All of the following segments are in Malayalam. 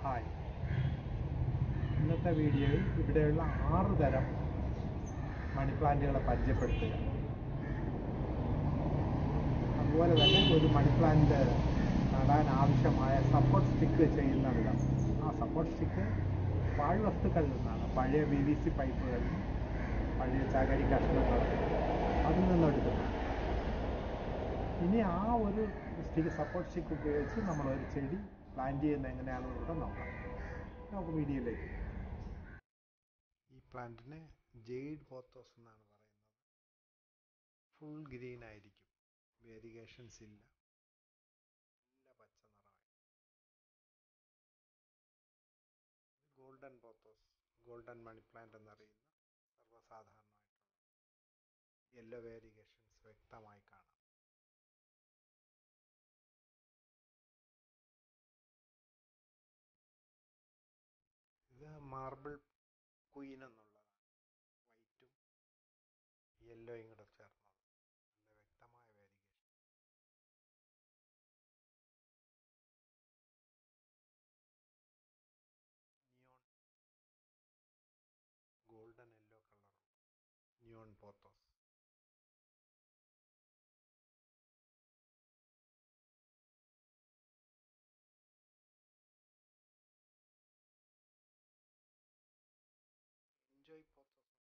ഹായ് ഇന്നത്തെ വീഡിയോയിൽ ഇവിടെയുള്ള ആറ് തരം മണി പ്ലാന്റുകളെ പരിചയപ്പെടുത്തുക അതുപോലെ തന്നെ ഒരു മണി പ്ലാന്റ് നടാൻ ആവശ്യമായ സപ്പോർട്ട് സ്റ്റിക്ക് ചെയ്യുന്ന വിധം ആ സപ്പോർട്ട് സ്റ്റിക്ക് പാഴ്വസ്തുക്കളിൽ നിന്നാണ് പഴയ ബി വി സി പൈപ്പുകളിൽ നിന്നും പഴയ ചകരി കഷ്ണങ്ങൾ അതിൽ നിന്നെടുക്കുന്നത് ഇനി ആ ഒരു സ്റ്റിക്ക് സപ്പോർട്ട് സ്റ്റിക്ക് ഉപയോഗിച്ച് നമ്മളൊരു ചെടി പ്ലാന്റ് ചെയ്യുന്നത് എങ്ങനെയാണെന്ന് കൂടെ നോക്കാം നമുക്ക് വീഡിയോയിലേക്ക് ഈ പ്ലാന്റിന് ജെയ്ഡ് പോത്തോസ് എന്നാണ് പറയുന്നത് ഫുൾ ഗ്രീൻ ആയിരിക്കും വേരിഗേഷൻസ് ഇല്ല നല്ല പച്ച നിറമായി golden pothos golden money plant എന്നറിയുന്ന സർവ്വസാധാരണമായിട്ടുള്ള യെല്ലോ വേരിഗേഷൻസ് വ്യക്തമായി കാണാം ഇത് മാർബിൾ ക്വീൻ എന്നുള്ളതാണ് വൈറ്റും യെല്ലോയും കൂടെ ചേർന്നത് നല്ല വ്യക്തമായ വേരിഗേഷൻ നിയോൺ ഗോൾഡൻ യെല്ലോ കളറുള്ള neon pothos enjoy pothos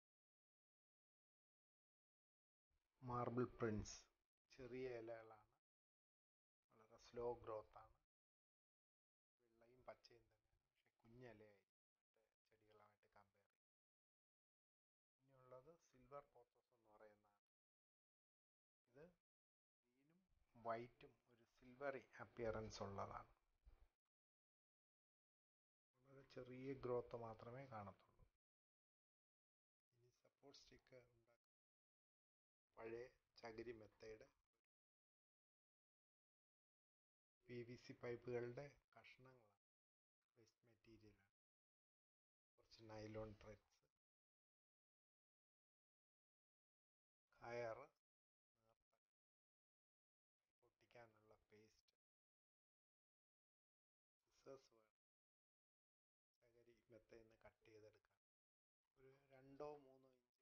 marble prince ചെറിയ ഇലകളാണ് വളരെ സ്ലോ ഗ്രോത്ത് ആണ് വെള്ളയും പച്ചയും തന്നെയാണ് പക്ഷെ കുഞ്ഞിലയായിരിക്കും മറ്റേ ചെടികളുമായിട്ട് കമ്പയർ ചെയ്യും ഇനിയുള്ളത് സിൽവർ പോത്തോസ് എന്ന് പറയുന്നതാണ് ഇത് ഗ്രീനും വൈറ്റും ഒരു സിൽവറി അപ്പിയറൻസ് ഉള്ളതാണ് വളരെ ചെറിയ ഗ്രോത്ത് മാത്രമേ കാണത്തുള്ളൂ ഇനി സപ്പോർട്ട് സ്റ്റിക്ക് ഉണ്ടാക്കും പഴയ ചകിരി മെത്തയുടെ പി വി സി പൈപ്പുകളുടെ കഷ്ണങ്ങളാണ് വേസ്റ്റ് മെറ്റീരിയലാണ് കുറച്ച് നൈലോൺ ത്രെഡ്സ് കയറ് പൊട്ടിക്കാനുള്ള പേസ്റ്റ് സിസേഴ്സ് വേണം ചകിരി മെത്തയിൽ നിന്ന് കട്ട് ചെയ്തെടുക്കാൻ ഒരു രണ്ടോ മൂന്നോ ഇഞ്ച്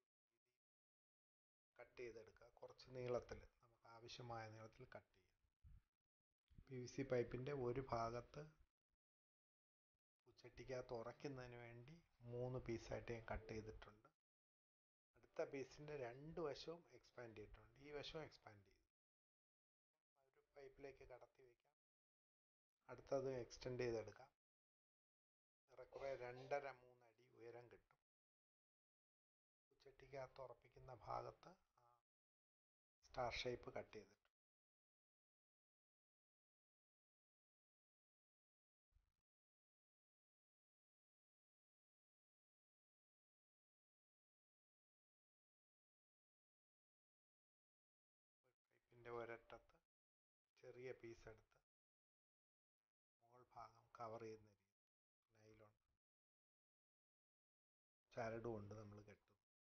കട്ട് ചെയ്തെടുക്കുക കുറച്ച് നീളത്തിൽ നമുക്ക് ആവശ്യമായ നീളത്തിൽ കട്ട് ചെയ്യാം പി വി സി പൈപ്പിൻ്റെ ഒരു ഭാഗത്ത് പൂച്ചട്ടിക്കകത്ത് ഉറയ്ക്കുന്നതിന് വേണ്ടി മൂന്ന് പീസായിട്ട് ഞാൻ കട്ട് ചെയ്തിട്ടുണ്ട് അടുത്ത പീസിൻ്റെ രണ്ട് വശവും എക്സ്പാൻഡ് ചെയ്തിട്ടുണ്ട് ഈ വശവും എക്സ്പാൻഡ് ചെയ്തു ഒരു പൈപ്പിലേക്ക് കടത്തി വയ്ക്കാം അടുത്തത് എക്സ്റ്റെൻഡ് ചെയ്തെടുക്കാം ഏറെക്കുറെ രണ്ടര മൂന്നടി ഉയരം കിട്ടും ചട്ടിക്കകത്ത് ഉറപ്പിക്കുന്ന ഭാഗത്ത് സ്റ്റാർ ഷേപ്പ് കട്ട് ചെയ്തിട്ടുണ്ട് പൈപ്പിൻ്റെ ഒരറ്റത്ത് ചെറിയ പീസ് എടുത്ത് മുകൾ ഭാഗം കവർ ചെയ്യുന്ന രീതി നൈലോൺ ചരട് കൊണ്ട് നമ്മൾ കെട്ടും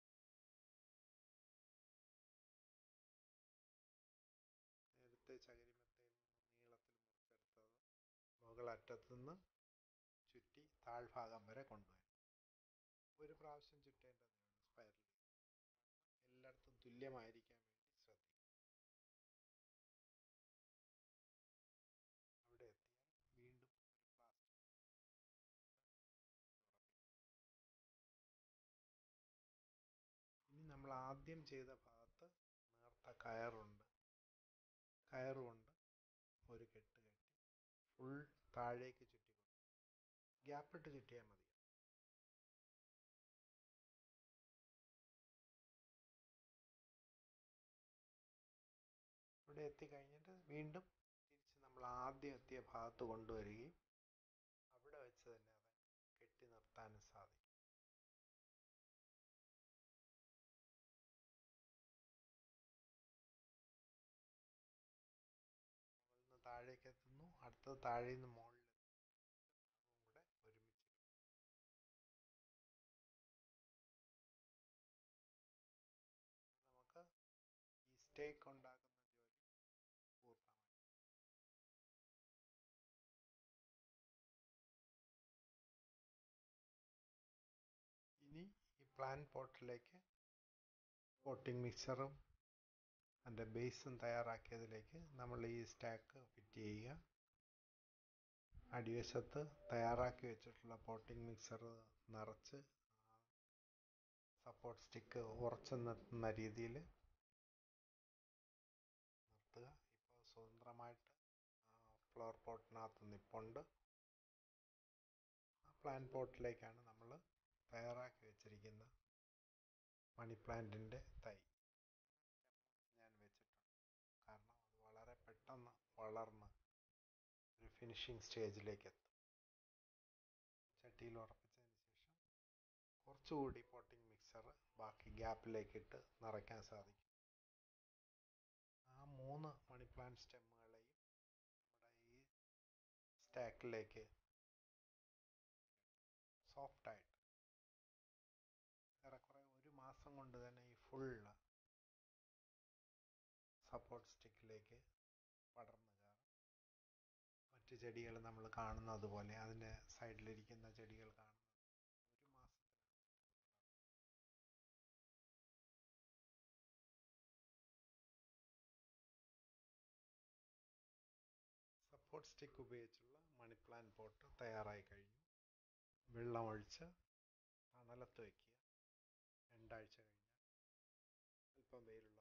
നേരത്തെ ചകിരിമത്തയിൽ നീളത്തിൽ മുറിച്ചെടുത്തത് മുകളറ്റത്തുനിന്ന് ചുറ്റി താഴ്ഭാഗം വരെ കൊണ്ടുവരും ഒരു പ്രാവശ്യം ചുറ്റേണ്ടതേ ഉള്ളൂ സ്പൈറൽ എല്ലായിടത്തും തുല്യമായിരിക്കാൻ വേണ്ടി ശ്രദ്ധിക്കും അവിടെ എത്തിയാൽ വീണ്ടും ഒരു പ്ലാസ്റ്റിക് ഇനി നമ്മൾ ആദ്യം ചെയ്ത ഭാഗത്ത് നേർത്ത കയറുണ്ട് കയറുകൊണ്ട് ഒരു കെട്ട് കെട്ടി ഫുൾ താഴേക്ക് ചുറ്റി കൊടുക്കും ഗ്യാപ്പിട്ട് ചുറ്റിയാൽ മതി ഇവിടെ എത്തിക്കഴിഞ്ഞിട്ട് വീണ്ടും തിരിച്ച് നമ്മൾ ആദ്യം എത്തിയ ഭാഗത്ത് കൊണ്ടുവരികയും അവിടെ വെച്ച് തന്നെ അത് കെട്ടി നിർത്താനും സാധിക്കും മുകളിൽ നിന്ന് താഴേക്ക് എത്തുന്നു അടുത്തത് താഴെ നിന്ന് മുകളിൽ അതും കൂടെ ഒരുമിച്ച് നമുക്ക് ഈ സ്റ്റേക്ക് ഉണ്ടാക്കുന്ന ജോലി പൂർണ്ണമായി പ്ലാൻ പോട്ടിലേക്ക് പോട്ടിംഗ് മിക്സറും അതിൻ്റെ ബേസും തയ്യാറാക്കിയതിലേക്ക് നമ്മൾ ഈ സ്റ്റാക്ക് ഫിറ്റ് ചെയ്യുക അടിവശത്ത് തയ്യാറാക്കി വെച്ചിട്ടുള്ള പോട്ടിംഗ് മിക്സർ നിറച്ച് സപ്പോർട്ട് സ്റ്റിക്ക് ഉറച്ചു നിർത്തുന്ന രീതിയിൽ നിർത്തുക ഇപ്പോൾ സ്വതന്ത്രമായിട്ട് ഫ്ലവർ പോട്ടിനകത്ത് നിപ്പുണ്ട് പ്ലാൻ പോട്ടിലേക്കാണ് നമ്മൾ തയ്യാറാക്കി വെച്ചിരിക്കുന്ന മണി പ്ലാന്റിൻ്റെ തൈ ഞാൻ വെച്ചിട്ടുണ്ട് കാരണം അത് വളരെ പെട്ടെന്ന് വളർന്ന് ഒരു ഫിനിഷിംഗ് സ്റ്റേജിലേക്ക് എത്തും ചട്ടിയിൽ ഉറപ്പിച്ചതിന് ശേഷം കുറച്ചുകൂടി പോട്ടിംഗ് മിക്സർ ബാക്കി ഗ്യാപ്പിലേക്ക് ഇട്ട് നിറയ്ക്കാൻ സാധിക്കും ആ മൂന്ന് മണി പ്ലാന്റ് സ്റ്റെമ്മുകളെയും നമ്മുടെ ഈ സ്റ്റാക്കിലേക്ക് സോഫ്റ്റായിട്ട് ഏറെക്കുറെ ഒരു മാസം കൊണ്ട് തന്നെ ഈ ഫുള്ള് സപ്പോർട്ട് സ്റ്റിക്കിലേക്ക് പടർന്നു കയറും മറ്റ് ചെടികൾ നമ്മൾ കാണുന്നത് പോലെ അതിൻ്റെ സൈഡിലിരിക്കുന്ന ചെടികൾ കാണുന്നത് ഒരു മാസത്തിനകം സപ്പോർട്ട് സ്റ്റിക്ക് ഉപയോഗിച്ചുള്ള മണി പ്ലാന്റ് പോട്ട് തയ്യാറായി കഴിഞ്ഞു വെള്ളമൊഴിച്ച് തണലത്ത് വയ്ക്കുക രണ്ടാഴ്ച കഴിഞ്ഞാൽ അല്പം വെയിലുള്ള